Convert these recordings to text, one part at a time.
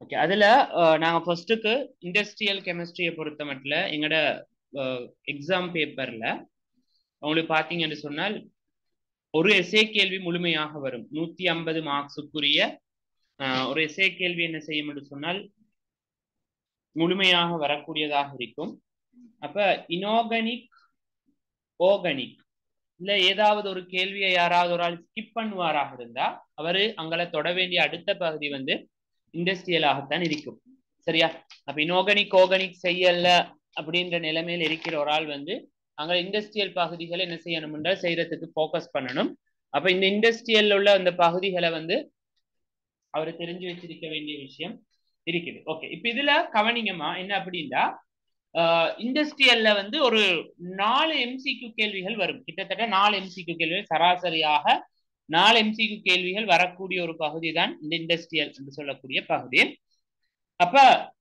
okay அதுல அஹ், நாங்க ஃபர்ஸ்ட்டுக்கு industrial கெமிஸ்ட்ரியை பொறுத்த மட்டும் எங்களோட எக்ஸாம் பேப்பர்ல உங்களுக்கு பாத்தீங்கன்னு சொன்னால் ஒரு எஸ்ஏ கேள்வி முழுமையாக வரும் நூத்தி ஐம்பது மார்க்ஸுக்குரிய ஒரு எஸ்ஏ கேள்வி என்ன செய்யும் என்று சொன்னால் முழுமையாக வரக்கூடியதாக இருக்கும் அப்ப இனோகனிக் ஓகனிக் இல்ல ஏதாவது ஒரு கேள்வியை யாராவது ஒரு ஆள் ஸ்கிப் பண்ணுவாராக இருந்தா அவரு அங்களை தொட வேண்டிய அடுத்த பகுதி வந்து இண்டஸ்ட்ரியலாகத்தான் இருக்கும் சரியா அப்ப இனோகனிக் ஓகனிக் செய்யல அப்படின்ற நிலைமையில் இருக்கிற ஒரு ஆள் வந்து அங்க இண்டஸ்ட்ரியல் பகுதிகளை என்ன செய்யணும்ன்றா செய்யறதுக்கு ஃபோக்கஸ் பண்ணணும் அப்ப இந்த இண்டஸ்ட்ரியல் உள்ள அந்த பகுதிகளை வந்து அவர் தெரிஞ்சு வச்சிருக்க வேண்டிய விஷயம் இருக்குது ஓகே இப்ப இதுல கவனிங்கம்மா என்ன அப்படின்னா இண்டஸ்ட்ரியல்ல வந்து ஒரு நாலு எம்சிக்யூ கேள்விகள் வரும் கிட்டத்தட்ட நாலு எம்சிக்யூ கேள்விகள் சராசரியாக நாலு எம்சிக்யூ கேள்விகள் வரக்கூடிய ஒரு பகுதி தான் இந்த இண்டஸ்ட்ரியல் என்று சொல்லக்கூடிய பகுதி அப்ப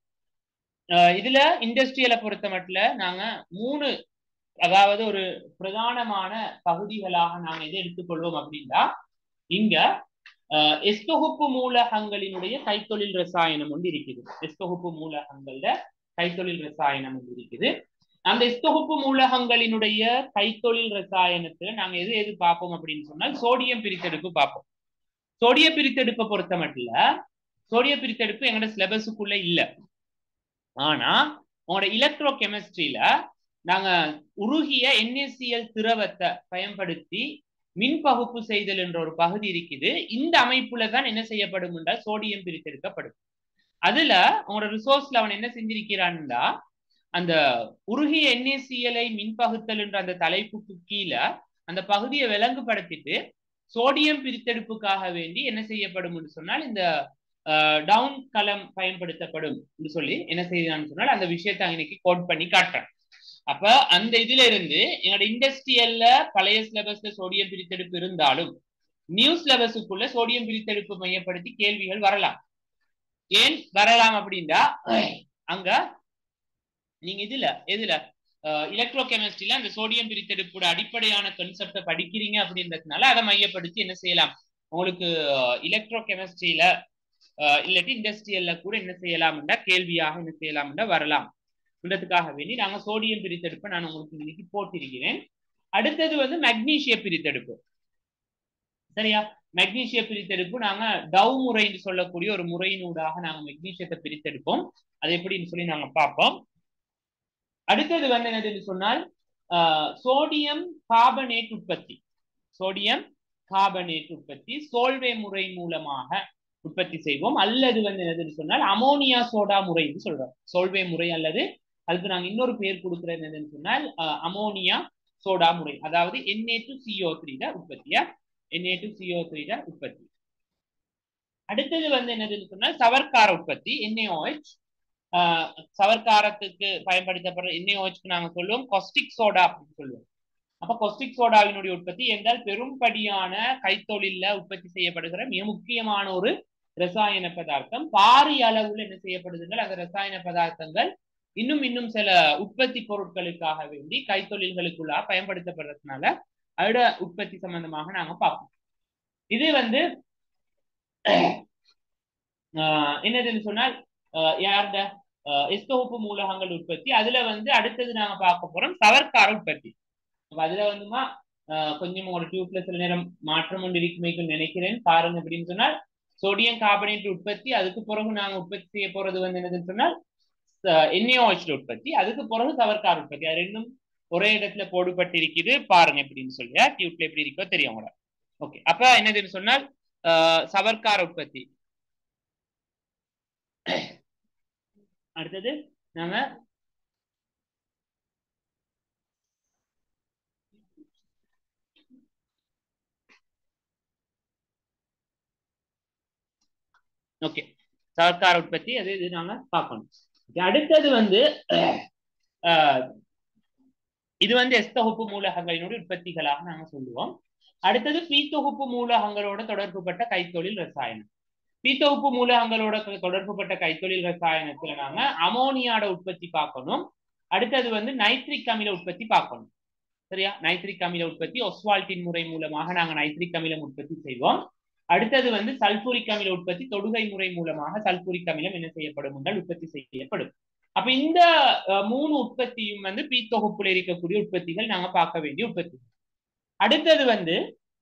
இதுல இண்டஸ்ட்ரியலை பொறுத்த மட்டும் நாங்க மூணு அதாவது ஒரு பிரதானமான பகுதிகளாக நாங்க எதை எடுத்துக்கொள்வோம் அப்படின்னா இங்க எஸ்தொகுப்பு மூலகங்களினுடைய கைத்தொழில் ரசாயனம் ஒன்று இருக்குது எஸ்தொகுப்பு மூலகங்கள்ல கைத்தொழில் ரசாயனம் ஒன்று இருக்குது அந்த எஸ்தொகுப்பு மூலகங்களினுடைய கைத்தொழில் ரசாயனத்துல நாங்க எது எது பார்ப்போம் அப்படின்னு சொன்னால் சோடியம் பிரித்தெடுப்பு பார்ப்போம் சோடிய பிரித்தெடுப்பை பொறுத்த மட்டும் சோடிய பிரித்தெடுப்பு எங்களோட சிலபஸுக்குள்ள இல்ல ஆனா உங்களோட எலக்ட்ரோ கெமிஸ்ட்ரியில நாங்க உருகிய என்எஸ்சிஎல் திரவத்தை பயன்படுத்தி மின் பகுப்பு செய்தல் என்ற ஒரு பகுதி இருக்குது இந்த அமைப்புல தான் என்ன செய்யப்படும் என்றால் சோடியம் பிரித்தெடுக்கப்படும் அதுல உங்களோட ரிசோர்ஸ்ல அவன் என்ன செஞ்சிருக்கிறான்டா அந்த உருகிய என்ஏசிஎலை மின்பகுத்தல் என்ற அந்த தலைப்புக்கு கீழே அந்த பகுதியை விலங்குபடுத்திட்டு சோடியம் பிரித்தெடுப்புக்காக வேண்டி என்ன செய்யப்படும் என்று சொன்னால் இந்த டவுன் களம் பயன்படுத்தப்படும் என்று சொல்லி என்ன செய்யறான்னு சொன்னால் அந்த விஷயத்தை இன்னைக்கு கோட் பண்ணி காட்டுறேன் அப்ப அந்த இதுல இருந்து எங்களோட இண்டஸ்ட்ரியல்ல பழைய சிலபஸ்ல சோடியம் பிரித்தெடுப்பு இருந்தாலும் நியூ சிலபஸுக்குள்ள சோடியம் பிரித்தெடுப்பு மையப்படுத்தி கேள்விகள் வரலாம் ஏன் வரலாம் அப்படின்னா அங்க நீங்க இதுல எதுல எலக்ட்ரோ கெமிஸ்ட்ரியில அந்த சோடியம் பிரித்தெடுப்போட அடிப்படையான கன்செப்டை படிக்கிறீங்க அப்படின்றதுனால அதை மையப்படுத்தி என்ன செய்யலாம் உங்களுக்கு எலக்ட்ரோ கெமிஸ்ட்ரியில இல்லாட்டி இண்டஸ்ட்ரியல்ல கூட என்ன செய்யலாம்டா கேள்வியாக என்ன செய்யலாம்டா வரலாம் உள்ளதுக்காக வேண்டி நாங்க சோடியம் பிரித்தெடுப்பை நான் உங்களுக்கு இன்னைக்கு போட்டிருக்கிறேன் அடுத்தது வந்து மக்னீசிய பிரித்தெடுப்பு சரியா மெக்னீசிய பிரித்தெடுப்பு நாங்க டவ் முறைன்னு சொல்லக்கூடிய ஒரு முறையினூடாக நாங்க மெக்னீசியத்தை பிரித்தெடுப்போம் அது எப்படின்னு சொல்லி நாங்க பார்ப்போம் அடுத்தது வந்து என்னதுன்னு சொன்னால் சோடியம் கார்பனேட் உற்பத்தி சோடியம் கார்பனேட் உற்பத்தி சோல்வே முறை மூலமாக உற்பத்தி செய்வோம் அல்லது வந்து என்னதுன்னு சொன்னால் அமோனியா சோடா முறைன்னு சொல்றோம் சோல்வே முறை அல்லது அதுக்கு நாங்க இன்னொரு பேர் கொடுக்குறது என்னதுன்னு சொன்னால் அமோனியா சோடா முறை அதாவது என்ஏ டு சிஓ த்ரீ உற்பத்தியா என்ஏ டு சிஓ த்ரீ உற்பத்தி அடுத்தது வந்து என்னதுன்னு சொன்னால் சவர்க்கார உற்பத்தி என்ஏஓஹெச் சவர்க்காரத்துக்கு பயன்படுத்தப்படுற என்ஏஓஹெச்க்கு நாங்க சொல்லுவோம் கொஸ்டிக் சோடா அப்படின்னு சொல்லுவோம் அப்ப கொஸ்டிக் சோடாவினுடைய உற்பத்தி என்றால் பெரும்படியான கைத்தொழில உற்பத்தி செய்யப்படுகிற மிக முக்கியமான ஒரு ரசாயன பதார்த்தம் பாரிய அளவுல என்ன செய்யப்படுதுங்கள் அந்த ரசாயன பதார்த்தங்கள் இன்னும் இன்னும் சில உற்பத்தி பொருட்களுக்காக வேண்டி கைத்தொழில்களுக்குள்ளா பயன்படுத்தப்படுறதுனால அதோட உற்பத்தி சம்பந்தமாக நாங்க பார்ப்போம் இது வந்து என்னதுன்னு சொன்னால் யார்ட எஸ்தொகுப்பு மூலகங்கள் உற்பத்தி அதுல வந்து அடுத்தது நாங்க பார்க்க போறோம் சவர்க்கார உற்பத்தி அதுல வந்துமா கொஞ்சம் ஒரு டியூப்ல சில நேரம் மாற்றம் ஒன்று இருக்குமைக்கு நினைக்கிறேன் பாருங்க அப்படின்னு சொன்னால் சோடியம் கார்பனேட் உற்பத்தி அதுக்கு பிறகு நாங்க உற்பத்தி செய்ய போறது வந்து என்னதுன்னு சொன்னால் என்ஏஓஹெச் உற்பத்தி அதுக்கு பிறகு சவர்க்கார் உற்பத்தி அது ரெண்டும் ஒரே இடத்துல போடுபட்டிருக்குது பாருங்க எப்படின்னு சொல்லி டியூப்ல எப்படி இருக்கோ தெரியும் கூட ஓகே அப்ப என்னதுன்னு சொன்னால் சவர்க்கார உற்பத்தி அடுத்தது நாங்க ஓகே சவர்க்கார உற்பத்தி அது இது நாங்க பார்க்கணும் அடுத்தது வந்து இது வந்து எஸ் தொகுப்பு மூலகங்களினுடைய உற்பத்திகளாக நாங்க சொல்லுவோம் அடுத்தது பி தொகுப்பு மூலகங்களோட தொடர்புபட்ட கைத்தொழில் ரசாயனம் பி தொகுப்பு மூலகங்களோட தொடர்புபட்ட கைத்தொழில் ரசாயனத்துல நாங்க அமோனியாட உற்பத்தி பார்க்கணும் அடுத்தது வந்து நைட்ரிக் அமில உற்பத்தி பார்க்கணும் சரியா நைட்ரிக் அமில உற்பத்தி ஒஸ்வால்டின் முறை மூலமாக நாங்க நைட்ரிக் அமிலம் உற்பத்தி செய்வோம் அடுத்தது வந்து சல்பூரிக் அமில உற்பத்தி தொடுகை முறை மூலமாக சல்பூரிக் அமிலம் என்ன செய்யப்படும் என்றால் உற்பத்தி செய்யப்படும் அப்ப இந்த மூணு உற்பத்தியும் வந்து பி தொகுப்புல இருக்கக்கூடிய உற்பத்திகள் நாங்க பார்க்க வேண்டிய உற்பத்தி அடுத்தது வந்து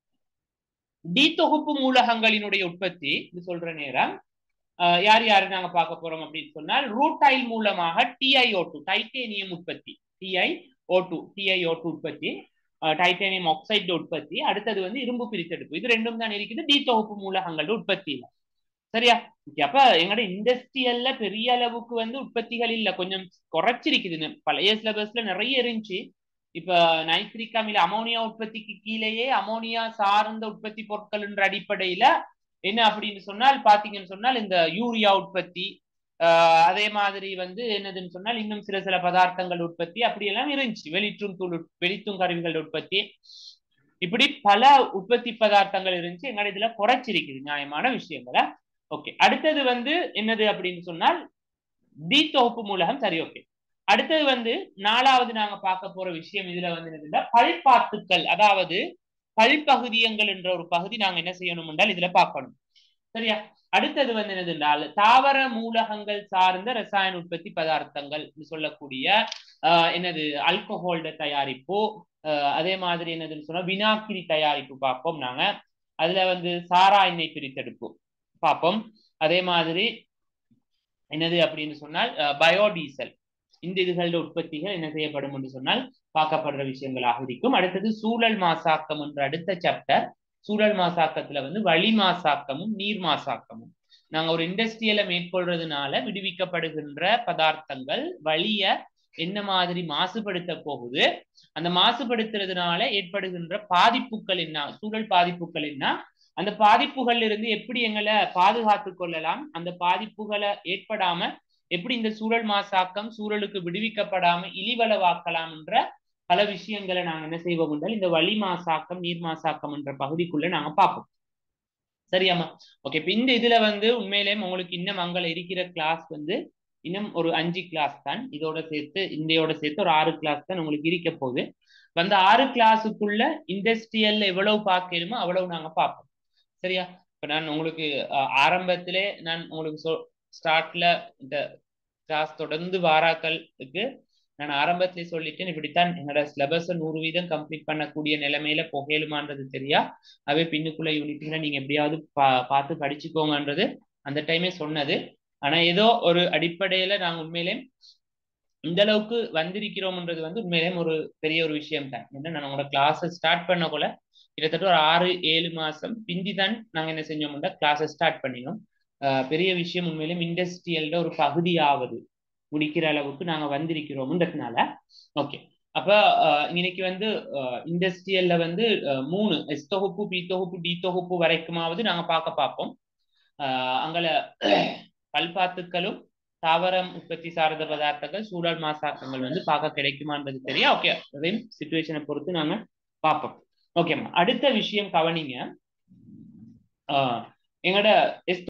டி தொகுப்பு மூலகங்களினுடைய உற்பத்தி இது சொல்ற நேரம் யார் யாரு நாங்க பார்க்க போறோம் அப்படின்னு சொன்னால் ரூட்டைல் மூலமாக டிஐஓ டூ டைட்டேனியம் உற்பத்தி T I O two T I O உற்பத்தி டைட்டானியம் ஆக்சைடு உற்பத்தி அடுத்தது வந்து இரும்பு பிரித்தெடுப்பு இது ரெண்டும் தான் இருக்குது டி தொகுப்பு மூலகங்கள் உற்பத்தியில சரியா அப்ப எங்களோட இண்டஸ்ட்ரியல்ல பெரிய அளவுக்கு வந்து உற்பத்திகள் இல்ல கொஞ்சம் குறைச்சிருக்குது பழைய சிலபஸ்ல நிறைய இருந்துச்சு இப்ப நைட்ரிக் அமில அமோனியா உற்பத்திக்கு கீழேயே அமோனியா சார்ந்த உற்பத்தி பொருட்கள் என்ற அடிப்படையில என்ன அப்படின்னு சொன்னால் பாத்தீங்கன்னு சொன்னால் இந்த யூரியா உற்பத்தி அதே மாதிரி வந்து என்னதுன்னு சொன்னால் இன்னும் சில சில பதார்த்தங்கள் உற்பத்தி அப்படியெல்லாம் இருந்துச்சு வெளிற்றும் தூள் வெளித்தும் கருவிகள் உற்பத்தி இப்படி பல உற்பத்தி பதார்த்தங்கள் இருந்துச்சு எங்களோட இதுல குறைச்சிருக்குது நியாயமான விஷயங்களை ஓகே அடுத்தது வந்து என்னது அப்படின்னு சொன்னால் டி தொகுப்பு மூலகம் சரி ஓகே அடுத்தது வந்து நாலாவது நாங்க பார்க்க போற விஷயம் இதுல வந்து என்னதுன்னா பல்பாத்துக்கள் அதாவது பல்பகுதியங்கள் என்ற ஒரு பகுதி நாங்க என்ன செய்யணும் என்றால் இதுல பார்க்கணும் சரியா அடுத்தது வந்து என்னது என்றால் தாவர மூலகங்கள் சார்ந்த ரசாயன உற்பத்தி பதார்த்தங்கள் சொல்லக்கூடிய என்னது அல்கோஹோல்ட தயாரிப்பு அதே மாதிரி என்னதுன்னு சொன்னா வினாக்கிரி தயாரிப்பு பார்ப்போம் நாங்க அதுல வந்து சாரா எண்ணெய் பிரித்தெடுப்பு பார்ப்போம் அதே மாதிரி என்னது அப்படின்னு சொன்னால் பயோடீசல் இந்த இதுகளோட உற்பத்திகள் என்ன செய்யப்படும் என்று சொன்னால் பார்க்கப்படுற விஷயங்களாக இருக்கும் அடுத்தது சூழல் மாசாக்கம் என்ற அடுத்த சாப்டர் சூழல் மாசாக்கத்துல வந்து வளி மாசாக்கமும் நீர் மாசாக்கமும் நாங்க ஒரு இண்டஸ்ட்ரியலை மேற்கொள்றதுனால விடுவிக்கப்படுகின்ற பதார்த்தங்கள் வழிய என்ன மாதிரி மாசுபடுத்த போகுது அந்த மாசுபடுத்துறதுனால ஏற்படுகின்ற பாதிப்புகள் என்ன சூழல் பாதிப்புகள் என்ன அந்த பாதிப்புகள்ல இருந்து எப்படி எங்களை பாதுகாத்து கொள்ளலாம் அந்த பாதிப்புகளை ஏற்படாம எப்படி இந்த சூழல் மாசாக்கம் சூழலுக்கு விடுவிக்கப்படாம இழிவளவாக்கலாம் என்ற பல விஷயங்களை நாங்க என்ன செய்வோம் என்றால் இந்த வழி மாசாக்கம் நீர் மாசாக்கம் என்ற பகுதிக்குள்ள நாங்க பார்ப்போம் சரியாமா ஓகே இப்ப இந்த இதுல வந்து உண்மையிலேயே உங்களுக்கு இன்னும் அங்கே இருக்கிற கிளாஸ் வந்து இன்னும் ஒரு அஞ்சு கிளாஸ் தான் இதோட சேர்த்து இந்தையோட சேர்த்து ஒரு ஆறு கிளாஸ் தான் உங்களுக்கு இருக்க போகுது அந்த ஆறு கிளாஸுக்குள்ள இண்டஸ்ட்ரியல்ல எவ்வளவு பார்க்கணுமோ அவ்வளவு நாங்க பார்ப்போம் சரியா இப்ப நான் உங்களுக்கு ஆரம்பத்திலே நான் உங்களுக்கு சொ ஸ்டார்ட்ல இந்த கிளாஸ் தொடர்ந்து வாராக்களுக்கு நான் ஆரம்பத்திலே சொல்லிட்டேன் இப்படித்தான் என்னோட சிலபஸ் நூறு வீதம் கம்ப்ளீட் பண்ணக்கூடிய நிலைமையில புகையலுமான்றது தெரியா அவை பின்னுக்குள்ள யூனிட்ல நீங்க எப்படியாவது பா பார்த்து படிச்சுக்கோங்கன்றது அந்த டைமே சொன்னது ஆனா ஏதோ ஒரு அடிப்படையில நாங்க உண்மையிலே இந்த அளவுக்கு வந்திருக்கிறோம்ன்றது வந்து உண்மையிலேயும் ஒரு பெரிய ஒரு விஷயம் தான் ஏன்னா நான் உங்களோட கிளாஸை ஸ்டார்ட் பண்ண போல கிட்டத்தட்ட ஒரு ஆறு ஏழு மாசம் பிந்தி தான் நாங்க என்ன செஞ்சோம்னா கிளாஸை ஸ்டார்ட் பண்ணினோம் பெரிய விஷயம் உண்மையிலும் இண்டஸ்ட்ரியல்ல ஒரு பகுதியாவது முடிக்கிற அளவுக்கு நாங்க வந்திருக்கிறோம்ன்றதுனால ஓகே அப்ப இன்னைக்கு வந்து இண்டஸ்ட்ரியல்ல வந்து மூணு எஸ் தொகுப்பு பி தொகுப்பு டி தொகுப்பு வரைக்குமாவது நாங்க பார்க்க பார்ப்போம் அங்கள பல்பாத்துக்களும் தாவரம் உற்பத்தி சார்ந்த பதார்த்தங்கள் சூழல் மாசாக்கங்கள் வந்து பார்க்க கிடைக்குமான்றது தெரியா ஓகே அதையும் சுச்சுவேஷனை பொறுத்து நாங்க பார்ப்போம் ஓகேம்மா அடுத்த விஷயம் கவனிங்க எங்களோட எஸ்